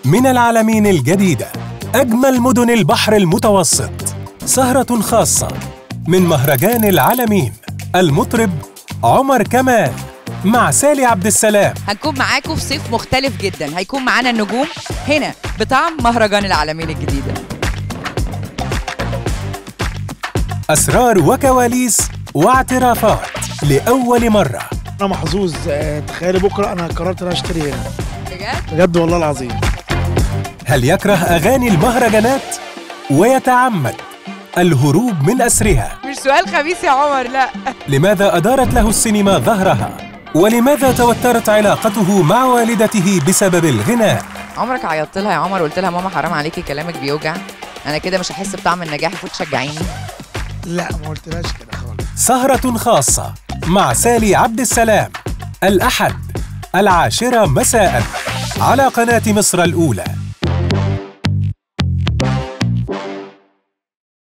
من العالمين الجديدة أجمل مدن البحر المتوسط سهرة خاصة من مهرجان العالمين المطرب عمر كمال مع سالي عبد السلام هنكون معاكم في صيف مختلف جدا هيكون معانا النجوم هنا بطعم مهرجان العالمين الجديدة أسرار وكواليس واعترافات لأول مرة انا محظوظ آه، تخيلي بكره انا قررت ان أنا اشتري هنا بجد؟ بجد والله العظيم هل يكره أغاني المهرجانات ويتعمد الهروب من أسرها مش سؤال خبيث يا عمر لا لماذا أدارت له السينما ظهرها ولماذا توترت علاقته مع والدته بسبب الغناء عمرك عيطت لها يا عمر وقلت لها ماما حرام عليكي كلامك بيوجع انا كده مش هحس بطعم النجاح المفروض تشجعيني لا ما قلتلهاش كده خالص سهرة خاصة مع سالي عبد السلام الأحد العاشرة مساء على قناة مصر الأولى